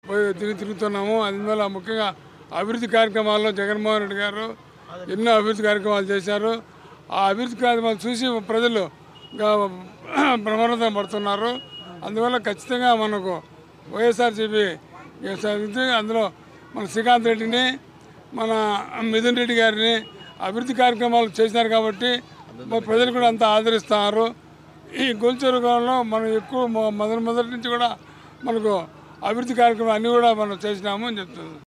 పోయి తిరిగి తిరుగుతున్నాము అందువల్ల ముఖ్యంగా అభివృద్ధి కార్యక్రమాల్లో జగన్మోహన్ రెడ్డి గారు ఎన్నో అభివృద్ధి కార్యక్రమాలు చేశారు ఆ అభివృద్ధి కార్యక్రమాలు చూసి ప్రజలు ప్రమాదం పడుతున్నారు అందువల్ల ఖచ్చితంగా మనకు వైఎస్ఆర్సీపీ అందులో మన శ్రీకాంత్ రెడ్డిని మన మిథున్ రెడ్డి గారిని అభివృద్ధి కార్యక్రమాలు చేసినారు కాబట్టి మా ప్రజలు కూడా అంతా ఆదరిస్తున్నారు ఈ గొలుచెరుగాలో మనం ఎక్కువ మొ- మొదటి మొదటి నుంచి కూడా మనకు అభివృద్ధి కార్యక్రమాలు అన్నీ కూడా మనం చేసినాము అని చెప్తుంది